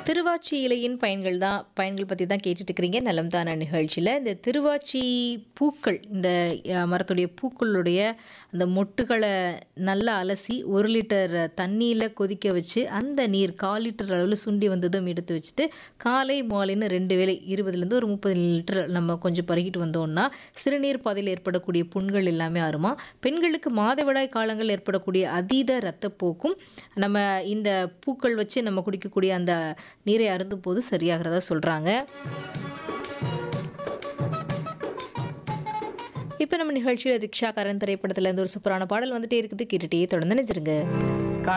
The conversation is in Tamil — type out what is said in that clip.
திருவாச்சி இலையின் பயன்கள் தான் பயன்கள் பற்றி தான் கேட்டுட்டு இருக்கிறீங்க நலம் தான நிகழ்ச்சியில் இந்த திருவாச்சி பூக்கள் இந்த அஹ், மரத்துடைய பூக்களுடைய அந்த மொட்டுகளை நல்லா அலசி ஒரு லிட்டர் தண்ணியில் கொதிக்க வச்சு அந்த நீர் கால் லிட்டர் அளவில் சுண்டி வந்ததும் எடுத்து வச்சுட்டு காலை மாலைன்னு ரெண்டு வேளை இருபதுலேருந்து ஒரு முப்பது லிட்டர் நம்ம கொஞ்சம் பருகிட்டு வந்தோம்னா சிறுநீர் பாதையில் ஏற்படக்கூடிய புண்கள் எல்லாமே ஆறுமா பெண்களுக்கு மாதவிடாய் காலங்கள் ஏற்படக்கூடிய அதீத இரத்தப்போக்கும் நம்ம இந்த பூக்கள் வச்சு நம்ம குடிக்கக்கூடிய அந்த நீரை அருந்தும் போது சரியாகிறதா சொல்கிறாங்க இப்போ நம்ம நிகழ்ச்சியில் ரிக்ஷா கரன் திரைப்படத்துல இருந்து ஒரு சூப்பரான பாடல் வந்துட்டே இருக்குது கேட்டுட்டே தொடர்ந்து நினைச்சிருங்க